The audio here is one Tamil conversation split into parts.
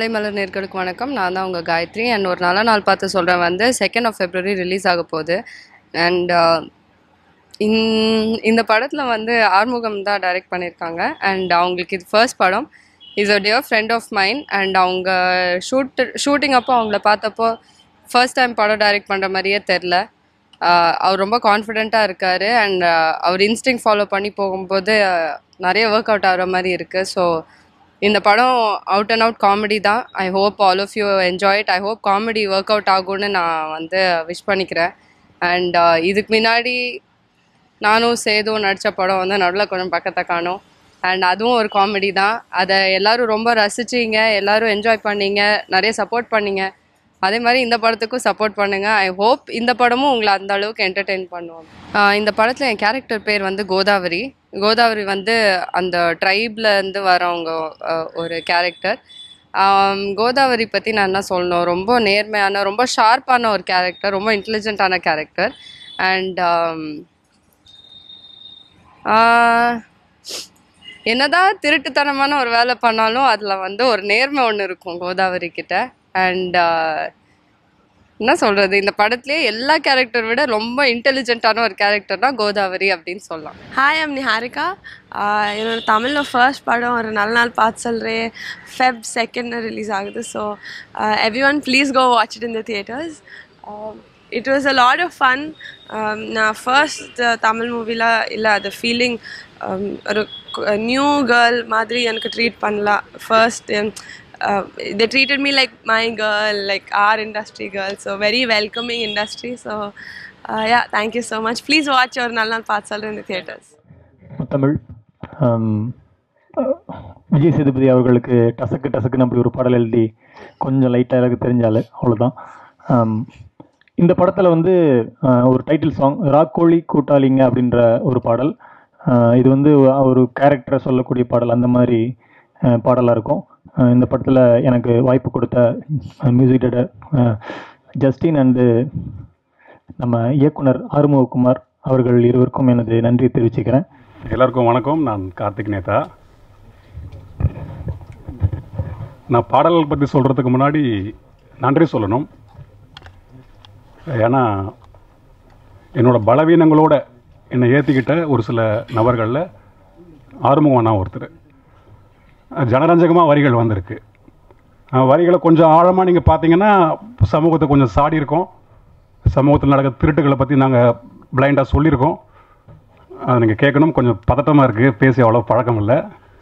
ஹாய் மலர் நேர்களுக்கு வணக்கம் நான் தான் உங்கள் காயத்ரி அண்ட் ஒரு நல்ல நாள் பார்த்து சொல்கிறேன் வந்து செகண்ட் ஆஃப் ஃபெப்ரவரி ரிலீஸ் ஆக போகுது அண்ட் இந்த படத்தில் வந்து ஆறுமுகம் தான் டைரக்ட் பண்ணியிருக்காங்க அண்ட் அவங்களுக்கு இது ஃபர்ஸ்ட் படம் is a dear friend of mind and அவங்க ஷூட் ஷூட்டிங் அப்போ அவங்கள பார்த்தப்போ ஃபர்ஸ்ட் டைம் படம் டைரக்ட் பண்ணுற மாதிரியே தெரில அவர் ரொம்ப கான்ஃபிடெண்ட்டாக இருக்கார் அண்ட் அவர் இன்ஸ்டிங் ஃபாலோ பண்ணி போகும்போது uh, நிறைய ஒர்க் அவுட் ஆகிற மாதிரி இருக்குது ஸோ இந்த படம் அவுட் அண்ட் அவுட் காமெடி தான் I hope all of you enjoy it I hope comedy work out ஆகும்னு நான் வந்து விஷ் பண்ணிக்கிறேன் அண்ட் இதுக்கு முன்னாடி நானும் சேதுவும் நடித்த படம் வந்து நடுவில் கொஞ்சம் பக்கத்தை காணும் அண்ட் அதுவும் ஒரு காமெடி தான் அதை எல்லாரும் ரொம்ப ரசிச்சிங்க எல்லாரும் என்ஜாய் பண்ணீங்க நிறைய சப்போர்ட் பண்ணீங்க அதே மாதிரி இந்த படத்துக்கும் சப்போர்ட் பண்ணுங்கள் ஐ ஹோப் இந்த படமும் உங்களை அந்த அளவுக்கு என்டர்டெயின் பண்ணுவோம் ஆஹ் இந்த படத்தில் என் கேரக்டர் பேர் வந்து கோதாவரி கோதாவரி வந்து அந்த ட்ரைப்ல இருந்து வரவங்க ஆஹ் ஒரு கேரக்டர் கோதாவரி பற்றி நான் என்ன சொல்லணும் ரொம்ப நேர்மையான ரொம்ப ஷார்ப்பான ஒரு கேரக்டர் ரொம்ப இன்டெலிஜென்ட்டான கேரக்டர் அண்ட் என்னதான் திருட்டுத்தனமான ஒரு வேலை பண்ணாலும் அதில் வந்து ஒரு நேர்மை ஒன்று இருக்கும் கோதாவரி கிட்ட அண்ட் என்ன சொல்கிறது இந்த படத்துலேயே எல்லா கேரக்டர் விட ரொம்ப இன்டெலிஜென்ட்டான ஒரு கேரக்டர் தான் கோதாவரி அப்படின்னு சொல்லலாம் ஹாய் ஐம் நிஹாரிகா ஆஹ் என்னோட தமிழில் ஃபர்ஸ்ட் படம் ஒரு நல்ல நாள் பார்த்து சொல்கிறேன் ஃபெப் செகண்ட் ரிலீஸ் ஆகுது so everyone please go watch it in the theatres it was a lot of fun நான் ஃபர்ஸ்ட் தமிழ் மூவியில் இல்லை அது ஃபீலிங் ஒரு நியூ கேர்ள் மாதிரி எனக்கு ட்ரீட் பண்ணலாம் first uh, they treated me like my girl, like our industry girl. So very welcoming industry. So uh, yeah, thank you so much. Please watch your Nalal Pathsal in the theaters. Tamil ஆம், அஹ், விஜய் சேதுபதி அவர்களுக்கு டசக்கு டசக்குன்னு அப்படி ஒரு பாடல் எழுதி கொஞ்சம் லைட்டாக எனக்கு தெரிஞ்சால் அவ்வளோதான் ஆம், இந்த படத்தில் வந்து அஹ், ஒரு டைட்டில் சாங் ராக்கோழி கூட்டாளிங்க அப்படின்ற ஒரு பாடல் அஹ், இது வந்து ஒரு கேரக்டரை சொல்லக்கூடிய பாடல் அந்த மாதிரி பாடலாக இருக்கும் அஹ், இந்த படத்தில் எனக்கு வாய்ப்பு கொடுத்த மியூசிக் டேரக்டர் ஜஸ்டின் அண்டு நம்ம இயக்குனர் ஆறுமுககுமார் அவர்கள் இருவருக்கும் எனது நன்றி தெரிவிச்சுக்கிறேன் எல்லாருக்கும் வணக்கம் நான் கார்த்திக் நேதா நான் பாடல்கள் பற்றி சொல்கிறதுக்கு முன்னாடி நன்றி சொல்லணும் ஏன்னா என்னோட பலவீனங்களோட என்னை ஏற்றிக்கிட்ட ஒரு சில நபர்களில் ஆறுமுகமான ஒருத்தர் ஜனரஞ்சகமாக வரிகள் வந்திருக்கு அஹ் வரிகளை கொஞ்சம் ஆழமாக நீங்கள் பார்த்தீங்கன்னா சமூகத்தை கொஞ்சம் சாடி இருக்கோம் சமூகத்தில் நடக்கிற திருட்டுகளை பற்றி நாங்கள் பிளைண்டாக சொல்லியிருக்கோம் அது நீங்கள் கேட்கணும் கொஞ்சம் பதட்டமாக இருக்குது பேசி அவ்வளோ பழக்கம் இல்லை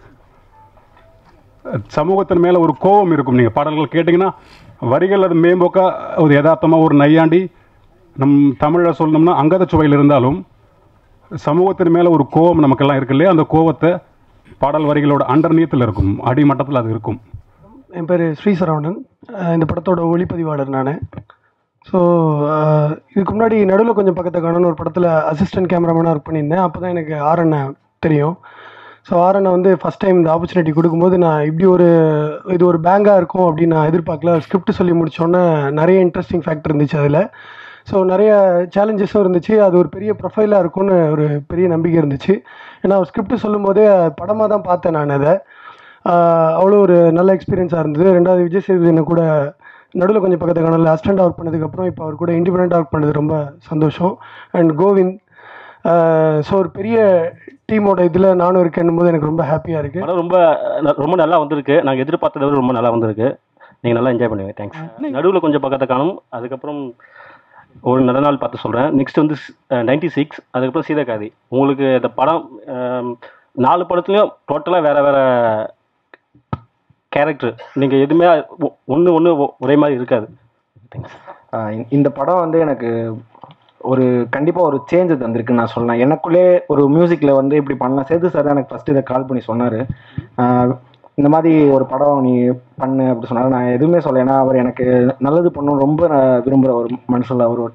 சமூகத்தின் மேலே ஒரு கோபம் இருக்கும் நீங்கள் பாடல்கள் கேட்டிங்கன்னா வரிகள் அது மேம்போக்கா ஒரு யதார்த்தமாக ஒரு நையாண்டி நம் தமிழில் சொல்லணும்னா அங்கத சுவையில் இருந்தாலும் சமூகத்தின் மேலே ஒரு கோபம் நமக்கெல்லாம் இருக்கு இல்லையா அந்த கோபத்தை பாடல் வரிகளோட அண்டர்நீத்தில் இருக்கும் அடிமட்டத்தில் அது இருக்கும் என் பேர் ஸ்ரீ சரவணன் அஹ் இந்த படத்தோட ஒளிப்பதிவாளர் நான் ஸோ இதுக்கு முன்னாடி நடுவில் கொஞ்சம் பக்கத்தை காணும்னு ஒரு படத்தில் அசிஸ்டன்ட் கேமராமேனாக ஒர்க் பண்ணியிருந்தேன் அப்போ தான் எனக்கு ஆரண்ணை தெரியும் ஸோ ஆரண்ணை வந்து ஃபஸ்ட் டைம் இந்த ஆப்பர்ச்சுனிட்டி கொடுக்கும்போது நான் இப்படி ஒரு இது ஒரு பேங்காக இருக்கும் அப்படின்னு நான் எதிர்பார்க்கல ஸ்கிரிப்ட் சொல்லி முடிச்சோன்னே நிறைய இன்ட்ரெஸ்டிங் ஃபேக்டர் இருந்துச்சு அதில் ஸோ நிறைய சேலஞ்சஸும் இருந்துச்சு அது ஒரு பெரிய ப்ரொஃபைலாக இருக்கும்னு ஒரு பெரிய நம்பிக்கை இருந்துச்சு ஏன்னா ஒரு ஸ்கிரிப்ட் சொல்லும்போதே படமாக தான் பார்த்தேன் நான் அதை ஆஹ் அவ்வளோ ஒரு நல்ல எக்ஸ்பீரியன்ஸாக இருந்தது ரெண்டாவது விஜய் சேதுபதி என்ன கூட நடுவில் கொஞ்சம் பக்கத்து காணல அசிஸ்டண்ட் ஒர்க் பண்ணதுக்கப்புறம் இப்போ அவர் கூட இண்டிபெண்ட்டாக ஒர்க் பண்ணது ரொம்ப சந்தோஷம் அண்ட் கோவிந்த் ஸோ ஒரு பெரிய டீமோட இதில் நானும் இருக்கேன்னும் போது எனக்கு ரொம்ப ஹாப்பியாக இருக்குது படம் ரொம்ப ந- ரொம்ப நல்லா வந்திருக்கு நாங்கள் எதிர்பார்த்ததை விட ரொம்ப நல்லா வந்திருக்கு நீங்கள் நல்லா என்ஜாய் பண்ணுவீங்க தேங்க்ஸ் நடுவில் கொஞ்சம் பக்கத்தை காணும் அதுக்கப்புறம் ஒரு நல்ல நாள் பார்த்து சொல்கிறேன் நெக்ஸ்ட் வந்து நைன்டி சிக்ஸ் அதுக்கப்புறம் சீதக்காதி உங்களுக்கு இந்த படம் ஆம், நாலு படத்துலையும் டோட்டலாக வேற வேற கேரக்டர் நீங்கள் எதுவுமே ஒன்று ஒன்று ஒரே மாதிரி இருக்காது தேங்க்ஸ் ஆஹ் இந்த- இந்த படம் வந்து எனக்கு ஒரு கண்டிப்பாக ஒரு சேஞ்ச் தந்திருக்குன்னு நான் சொல்லலாம் எனக்குள்ளே ஒரு மியூசிக்கில் வந்து இப்படி பண்ணலாம் சேது சார் தான் எனக்கு ஃபஸ்ட்டு இதை கால் பண்ணி சொன்னார் இந்த மாதிரி ஒரு படம் நீ பண்ணு அப்படி சொன்னார் நான் எதுவுமே சொல்ல ஏன்னா அவர் எனக்கு நல்லது பண்ணணும் ரொம்ப நான் விரும்புகிற ஒரு மனுஷில் அவர் ஒருத்தர்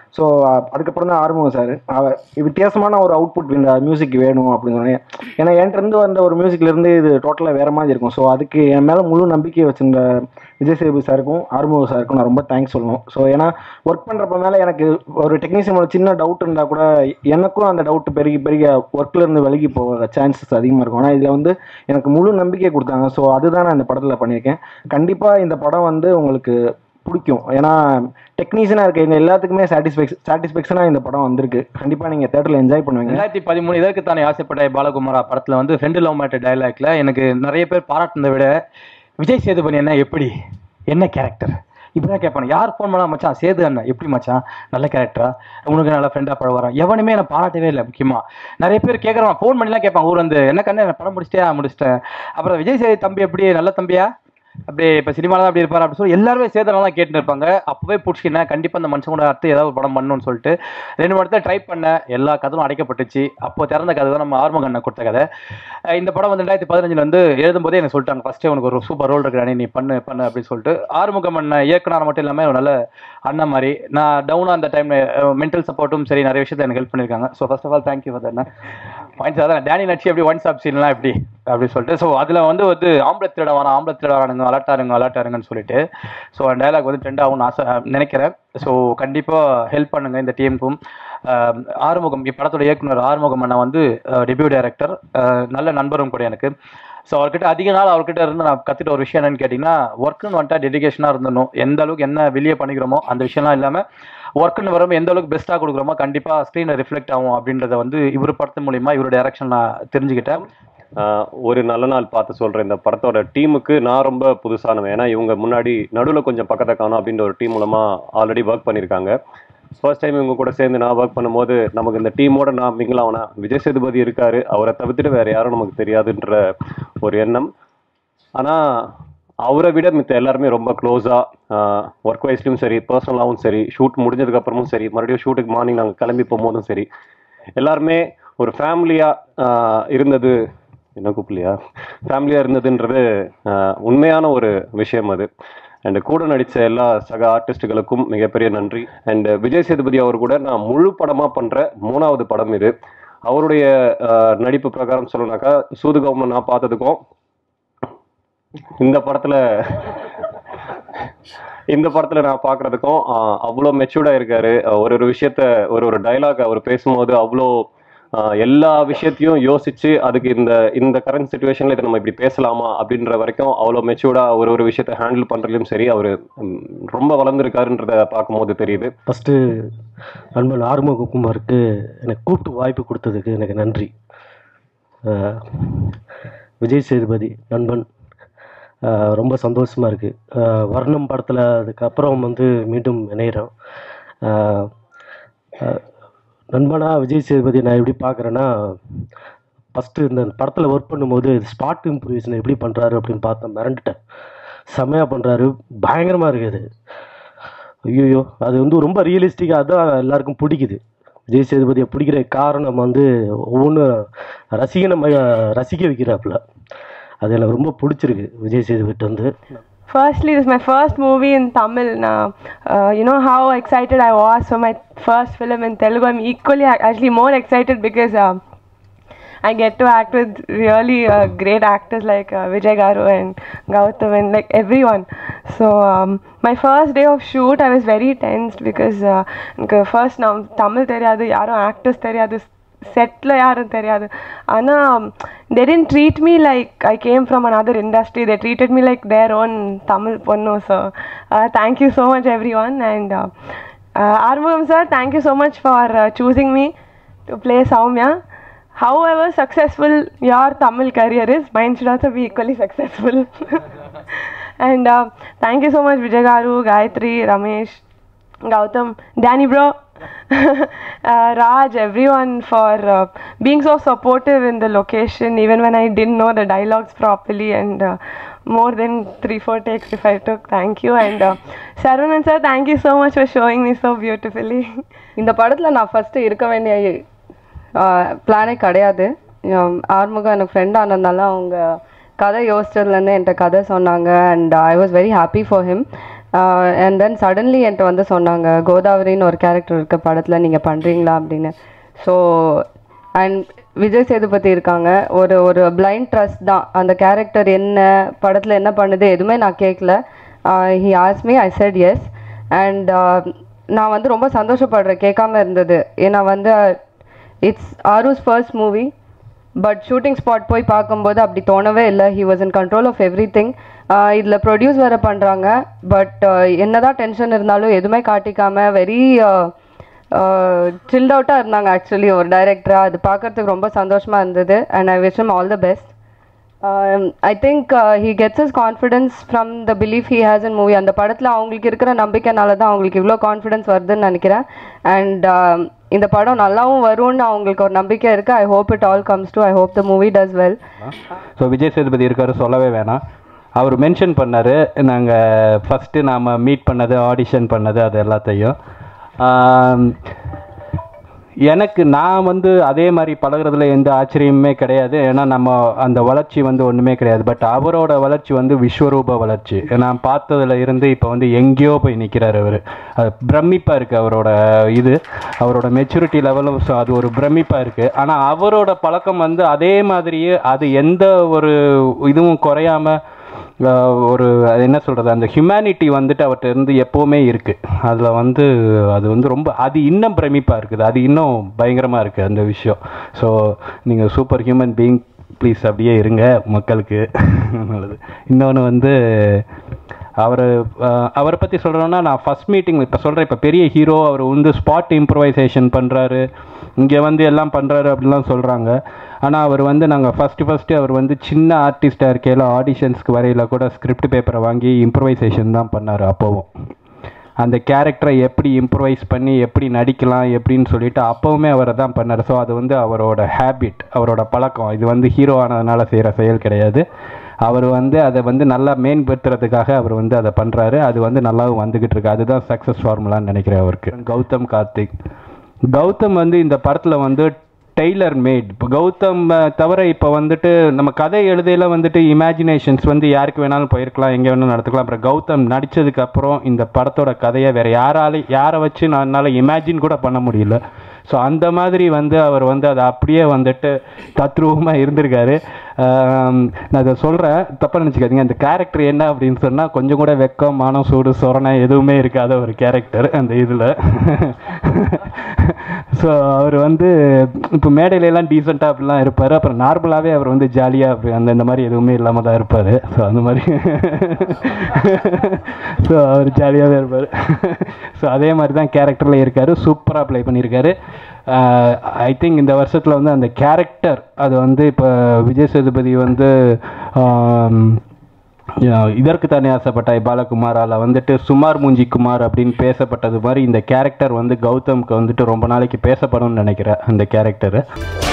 ஸோ அதுக்கப்புறம் தான் ஆரம்பம் சார் வித்தியாசமான ஒரு அவுட்புட் இந்த மியூசிக் வேணும் அப்படின்னு சொன்னேன் ஏன்னா என்கிட்ட இருந்து வந்த ஒரு மியூசிக்ல இருந்து இது டோட்டலாக வேற மாதிரி இருக்கும் ஸோ அதுக்கு என் மேலே முழு நம்பிக்கை வச்சிருந்த விஜய் சேதுபதி சாருக்கும் ஆறுமுக சாருக்கும் நான் ரொம்ப தேங்க்ஸ் சொல்லணும் ஸோ ஏன்னா ஒர்க் பண்ணுறப்ப மேலே எனக்கு ஒரு டெக்னீஷியனோட சின்ன டவுட் இருந்தால் கூட எனக்கும் அந்த டவுட் பெருகி பெருகி ஒர்க்கில் இருந்து விலகி போக சான்சஸ் அதிகமாக இருக்கும் ஆனால் இதில் வந்து எனக்கு முழு நம்பிக்கை கொடுத்தாங்க ஸோ அதுதான் நான் இந்த படத்தில் பண்ணியிருக்கேன் கண்டிப்பாக இந்த படம் வந்து உங்களுக்கு பிடிக்கும் ஏன்னா டெக்னீஷியனாக இருக்க எங்க எல்லாத்துக்குமே சாட்டிஸ்ஃபேக்ஷன் சாட்டிஸ்ஃபேக்ஷனாக இந்த படம் வந்திருக்கு கண்டிப்பாக நீங்கள் தேட்டரில் என்ஜாய் பண்ணுவீங்க ரெண்டாயிரத்தி பதிமூணு இதற்கு தானே ஆசைப்பட்ட பாலகுமாரா படத்துல வந்து ஃப்ரெண்டு லவ் மேட்டர் டைலாக்ல எனக்கு நிறைய பேர் பாராட்டினதை விட விஜய் சேதுபதி என்ன எப்படி என்ன கேரக்டர் இப்படிதான் கேட்பாங்க யார் ஃபோன் பண்ணா மச்சான் சேது அண்ணன் எப்படி மச்சான் நல்ல கேரக்டரா உனக்கு நல்ல ஃப்ரெண்டா பழகுறான் எவனுமே என்ன பாராட்டவே இல்லை முக்கியமா நிறைய பேர் கேட்குறவன் ஃபோன் பண்ணிலாம் கேட்பாங்க ஊர் வந்து என்ன கண்ணு படம் முடிச்சிட்டியா முடிச்சிட்டேன் அப்புறம் விஜய் சேது தம்பி எப்படி நல்ல தம்பியா அப்படியே இப்போ சினிமாவில் தான் அப்படி இருப்பார் அப்படின்னு சொல்லி எல்லாருமே சேர்த்தனால தான் கேட்டுட்டு இருப்பாங்க அப்போவே பிடிச்சிக்கினேன் கண்டிப்பாக அந்த மனுஷன் கூட அடுத்து ஏதாவது ஒரு படம் பண்ணணும்னு சொல்லிட்டு ரெண்டு மூணு இடத்துல ட்ரை பண்ணேன் எல்லா கதவும் அடைக்கப்பட்டுச்சு அப்போ திறந்த கதை தான் நம்ம ஆர்ம கண்ணை கொடுத்த கதை அஹ் இந்த படம் வந்து ரெண்டாயிரத்தி பதினஞ்சில் வந்து எழுதும்போதே எனக்கு சொல்லிட்டாங்க ஃபஸ்ட்டே உனக்கு ஒரு சூப்பர் ரோல் இருக்கிறானே நீ பண்ணு பண்ணு அப்படின்னு சொல்லிட்டு ஆறுமுகம் அண்ணன் இயக்குனர் மட்டும் இல்லாமல் ஒரு நல்ல அண்ணன் மாதிரி நான் டவுனாக அந்த டைமில் மென்டல் சப்போர்ட்டும் சரி நிறைய விஷயத்தை எனக்கு ஹெல்ப் பண்ணியிருக்காங்க so first of all thank you for that points அதான் டேனி நட்சி எப்படி ஒன் ஸ்டாப் சீன்லாம் எப்படி அப்படின்னு சொல்லிட்டு ஸோ அதில் வந்து வந்து ஆம்பளை திருட வரான் ஆம்பளை திருட வரானுங்க அலட்டாருங்க அலட்டாருங்கன்னு சொல்லிட்டு ஸோ அந்த டயலாக் வந்து ட்ரெண்ட் ஆகும்னு ஆசை நினைக்கிறேன் ஸோ கண்டிப்பாக ஹெல்ப் பண்ணுங்க இந்த டீமுக்கும் ஆறுமுகம் இப்படத்தோட இயக்குனர் ஆறுமுகம் அண்ணா வந்து டெபியூ டைரக்டர் நல்ல நண்பரும் கூட எனக்கு ஸோ அவர்கிட்ட அதிக நாள் அவர்கிட்ட இருந்து நான் கற்றுட்ட ஒரு விஷயம் என்னன்னு கேட்டிங்கன்னா ஒர்க்குன்னு வந்துட்டா டெடிகேஷனாக இருந்தணும் எந்த அளவுக்கு என்ன வெளியே பண்ணிக்கிறோமோ அந்த விஷயம்லாம் இல்லாமல் ஒர்க்குன்னு வரும்போது எந்த அளவுக்கு பெஸ்ட்டாக கொடுக்குறோமோ கண்டிப்பாக ஸ்க்ரீனில் ரிஃப்ளெக்ட் ஆகும் அப்படின்றத வந்து இவர் படத்து மூலிமா இவரோட டைரக்ஷன் நான் தெரிஞ்சுக்கிட்டேன் ஆஹ் ஒரு நல்ல நாள் பார்த்து சொல்கிறேன் இந்த படத்தோட டீமுக்கு நான் ரொம்ப புதுசானவன் ஏன்னா இவங்க முன்னாடி நடுவில் கொஞ்சம் பக்கத்தை காணும் அப்படின்ற ஒரு டீம் மூலமாக ஆல்ரெடி ஒர்க் பண்ணியிருக்காங்க ஃபர்ஸ்ட் டைம் இவங்க கூட சேர்ந்து நான் ஒர்க் பண்ணும்போது நமக்கு இந்த டீமோட நான் மிங்கலாவனா விஜய் சேதுபதி இருக்காரு அவரை தவிர்த்துட்டு வேற யாரும் நமக்கு தெரியாதுன்ற ஒரு எண்ணம் ஆனால் அவரை விட மித்த எல்லாருமே ரொம்ப க்ளோஸாக ஒர்க் வைஸ்லையும் சரி பர்சனலாகவும் சரி ஷூட் முடிஞ்சதுக்கப்புறமும் சரி மறுபடியும் ஷூட்டுக்கு மார்னிங் நாங்கள் கிளம்பி போகும்போதும் சரி எல்லாருமே ஒரு ஃபேமிலியாக இருந்தது என்ன கூப்பிடலையா ஃபேமிலியாக இருந்ததுன்றது ஆஹ், உண்மையான ஒரு விஷயம் அது அண்ட் கூட நடித்த எல்லா சக ஆர்டிஸ்ட்டுகளுக்கும் மிகப்பெரிய நன்றி அண்ட் விஜய் சேதுபதி அவர் கூட நான் முழு படமாக பண்ணுற மூணாவது படம் இது அவருடைய ஆஹ், நடிப்பு பிரகாரம் சொல்லணும்னாக்கா சூதுகௌமன் நான் பார்த்ததுக்கும் இந்த படத்துல இந்த படத்துல நான் பார்க்கறதுக்கும் ஆஹ், அவ்வளோ மெச்சூர்டா இருக்காரு அஹ் ஒரு ஒரு விஷயத்த ஒரு ஒரு டைலாக் அவர் பேசும்போது அவ்வளோ ஆஹ், எல்லா விஷயத்தையும் யோசிச்சு அதுக்கு இந்த இந்த கரண்ட் சுச்சுவேஷன்ல இதை நம்ம இப்படி பேசலாமா அப்படின்ற வரைக்கும் அவ்வளோ மெச்சூர்டா ஒரு ஒரு விஷயத்த ஹேண்டில் பண்றதுலயும் சரி அவர் ரொம்ப வளர்ந்துருக்காருன்றத பார்க்கும்போது தெரியுது ஃபஸ்ட்டு நண்பன் ஆறுமுககுமாருக்கு எனக்கு கூப்பிட்டு வாய்ப்பு கொடுத்ததுக்கு எனக்கு நன்றி அஹ் விஜய் சேதுபதி நண்பன் அஹ் ரொம்ப சந்தோஷமாக இருக்குது வர்ணம் படத்தில் அதுக்கப்புறம் வந்து மீண்டும் இணையிறோம் அஹ் அஹ் நண்பனா விஜய் சேதுபதி நான் எப்படி பார்க்குறேன்னா ஃபஸ்ட்டு இந்த படத்தில் ஒர்க் பண்ணும்போது ஸ்பாட் இம்ப்ரூவேஷன் எப்படி பண்ணுறாரு அப்படின்னு பார்த்தேன் மிரண்டுட்டேன் செம்மையாக பண்ணுறாரு பயங்கரமாக இருக்குது ஐயோ அது வந்து ரொம்ப ரியலிஸ்டிக்காக அதான் எல்லாருக்கும் பிடிக்குது விஜய் சேதுபதியை பிடிக்கிற காரணம் வந்து ஒவ்வொன்றும் ரசிகனை ம- ரசிக்க வைக்கிறாப்புல அது எனக்கு ரொம்ப பிடிச்சிருக்கு விஜய் சேதுபதி வந்து Firstly, this is my first movie in Tamil now. Uh, you know how excited I was for my first film in Telugu. I'm equally, actually, more excited because uh, I get to act with really uh, great actors like uh, Vijay Garu and Gautam and like everyone. So um, my first day of shoot, I was very tensed because uh, எனக்கு first நான் தமிழ் தெரியாது யாரும் ஆக்டர்ஸ் தெரியாது செட்டில் யாரும் தெரியாது ஆனால் they didn't treat me like I came from another industry. They treated me like their own Tamil பொண்ணு So uh, thank you so much everyone and uh, uh, Armugam sir, thank you so much for uh, choosing me to play Soumya. However successful your Tamil career is, mine should also be equally successful. and uh, thank you so much Vijay Garu, Gayatri, Ramesh, Gautam, Danny bro, uh, Raj, everyone for uh, being so supportive in the location, even when I didn't know the dialogues properly, and uh, more than three, four takes if I took. Thank you, and uh, Sarvanan sir, thank you so much for showing me so beautifully. இந்த படத்தில் நான் ஃபஸ்ட்டு இருக்க வேண்டிய பிளானே கிடையாது ஆம், ஆறுமுகம் எனக்கு ஃப்ரெண்ட் ஆனதுனால அவங்க கதை யோசிச்சதுலேருந்து என்கிட்ட கதை சொன்னாங்க and I was very happy for him and then suddenly என்கிட்ட வந்து சொன்னாங்க கோதாவரின்னு ஒரு கேரக்டர் இருக்க படத்தில் நீங்கள் பண்ணுறீங்களா அப்படின்னு ஸோ அண்ட் விஜய் சேதுபதி இருக்காங்க ஒரு ஒரு பிளைண்ட் ட்ரஸ்ட் தான் அந்த கேரக்டர் என்ன படத்தில் என்ன பண்ணுது எதுவுமே நான் கேட்கல ஹி ஆஸ் me I said yes and நான் வந்து ரொம்ப சந்தோஷப்படுறேன் கேட்காம இருந்தது ஏன்னா வந்து it's Aarus first movie but shooting spot போய் பார்க்கும்போது அப்படி தோணவே இல்லை he was in control of everything இதில் ப்ரொடியூஸ் வேறு பண்ணுறாங்க பட் என்னதான் டென்ஷன் இருந்தாலும் எதுவுமே காட்டிக்காம வெரி சில்ட் அவுட்டாக இருந்தாங்க ஆக்சுவலி ஒரு டைரக்டராக அது பார்க்கறதுக்கு ரொம்ப சந்தோஷமாக இருந்தது and I wish him all the best I think he gets his confidence from the belief he has in movie அந்த படத்தில் அவங்களுக்கு இருக்கிற நம்பிக்கைனால தான் அவங்களுக்கு இவ்வளோ கான்ஃபிடென்ஸ் வருதுன்னு நினைக்கிறேன் அண்ட் இந்த படம் நல்லாவும் வரும்னு அவங்களுக்கு ஒரு நம்பிக்கை இருக்குது I hope it all comes to I hope the movie does well so Vijay Sethupathi இருக்காரு சொல்லவே வேணாம் அவர் மென்ஷன் பண்ணார் நாங்கள் ஃபஸ்ட்டு நாம் மீட் பண்ணது ஆடிஷன் பண்ணது அது எல்லாத்தையும் ஆம், எனக்கு நான் வந்து அதே மாதிரி பழகுறதுல எந்த ஆச்சரியமுமே கிடையாது ஏன்னா நம்ம அந்த வளர்ச்சி வந்து ஒன்றுமே கிடையாது பட் அவரோட வளர்ச்சி வந்து விஸ்வரூப வளர்ச்சி நான் பார்த்ததுல இருந்து இப்போ வந்து எங்கேயோ போய் நிற்கிறார் அவர் அது பிரமிப்பாக இருக்குது அவரோட இது அவரோட மெச்சூரிட்டி லெவலும் ஸோ அது ஒரு பிரமிப்பாக இருக்குது ஆனால் அவரோட பழக்கம் வந்து அதே மாதிரியே அது எந்த ஒரு இதுவும் குறையாம ஆஹ் ஒரு அது என்ன சொல்கிறது அந்த ஹியூமனிட்டி வந்துட்டு அவர்கிட்ட இருந்து எப்போவுமே இருக்குது அதில் வந்து அது வந்து ரொம்ப அது இன்னும் பிரமிப்பாக இருக்குது அது இன்னும் பயங்கரமாக இருக்குது அந்த விஷயம் ஸோ நீங்கள் சூப்பர் ஹியூமன் பீயிங் ப்ளீஸ் அப்படியே இருங்க மக்களுக்கு நல்லது இன்னொன்று வந்து அவர் அவரை பற்றி சொல்கிறோன்னா நான் ஃபஸ்ட் மீட்டிங் இப்போ சொல்கிறேன் இப்போ பெரிய ஹீரோ அவர் வந்து ஸ்பாட் இம்ப்ரவைசேஷன் பண்ணுறாரு இங்கே வந்து எல்லாம் பண்ணுறாரு அப்படிலாம் சொல்கிறாங்க ஆனால் அவர் வந்து நாங்கள் ஃபஸ்ட்டு ஃபஸ்ட்டு அவர் வந்து சின்ன ஆர்டிஸ்டாக இருக்கையில் ஆடிஷன்ஸ்க்கு வரையில் கூட ஸ்கிரிப்ட் பேப்பரை வாங்கி இம்ப்ரவைசேஷன் தான் பண்ணார் அப்போவும் அந்த கேரக்டரை எப்படி இம்ப்ரவைஸ் பண்ணி எப்படி நடிக்கலாம் எப்படின்னு சொல்லிட்டு அப்போவுமே அவரை தான் பண்ணார் ஸோ அது வந்து அவரோட ஹேபிட் அவரோட பழக்கம் இது வந்து ஹீரோ ஆனதுனால செய்கிற செயல் கிடையாது அவர் வந்து அதை வந்து நல்லா மேம்படுத்துறதுக்காக அவர் வந்து அதை பண்ணுறாரு அது வந்து நல்லாவும் வந்துக்கிட்டு இருக்கு அதுதான் சக்ஸஸ் ஃபார்முலான்னு நினைக்கிறேன் அவருக்கு கௌதம் கார்த்திக் கௌதம் வந்து இந்த படத்தில் வந்து டெய்லர் மேட் இப்போ கௌதம் அஹ், தவிர இப்போ வந்துட்டு நம்ம கதை எழுதையில வந்துட்டு இமேஜினேஷன்ஸ் வந்து யாருக்கு வேணாலும் போயிருக்கலாம் எங்கே வேணாலும் நடத்துக்கலாம் அப்புறம் கௌதம் நடிச்சதுக்கு அப்புறம் இந்த படத்தோட கதையை வேற யாரால யாரை வச்சு நான் என்னால் இமேஜின் கூட பண்ண முடியல ஸோ அந்த மாதிரி வந்து அவர் வந்து அதை அப்படியே வந்துட்டு தத்ரூபமாக இருந்திருக்காரு ஆம், நான் அதை சொல்கிறேன் தப்பாக நினச்சிக்காதீங்க அந்த கேரக்டர் என்ன அப்படின்னு சொன்னால் கொஞ்சம் கூட வெக்கம் மானம் சூடு சொரணை எதுவுமே இருக்காத ஒரு கேரக்டர் அந்த இதில் ஸோ அவர் வந்து இப்போ மேடையில எல்லாம் டீசெண்டாக அப்படிலாம் இருப்பார் அப்புறம் நார்மலாகவே அவர் வந்து ஜாலியாக அப்படி அந்த இந்த மாதிரி எதுவுமே இல்லாமல் தான் இருப்பார் ஸோ அந்த மாதிரி ஸோ அவர் ஜாலியாகவே இருப்பார் ஸோ அதே மாதிரி தான் கேரக்டரில் இருக்கார் சூப்பராக ப்ளே பண்ணியிருக்காரு ஐ திங்க் இந்த வருஷத்தில் வந்து அந்த கேரக்டர் அது வந்து இப்போ விஜய் சேதுபதி வந்து ஆம், யா- இதற்கு தானே ஆசைப்பட்டாய் பாலகுமாரால வந்துட்டு சுமார் மூஞ்சி குமார் அப்படின்னு பேசப்பட்டது மாதிரி இந்த கேரக்டர் வந்து கௌதம்க்கு வந்துட்டு ரொம்ப நாளைக்கு பேசப்படும்னு நினைக்கிறேன் அந்த கேரக்டரு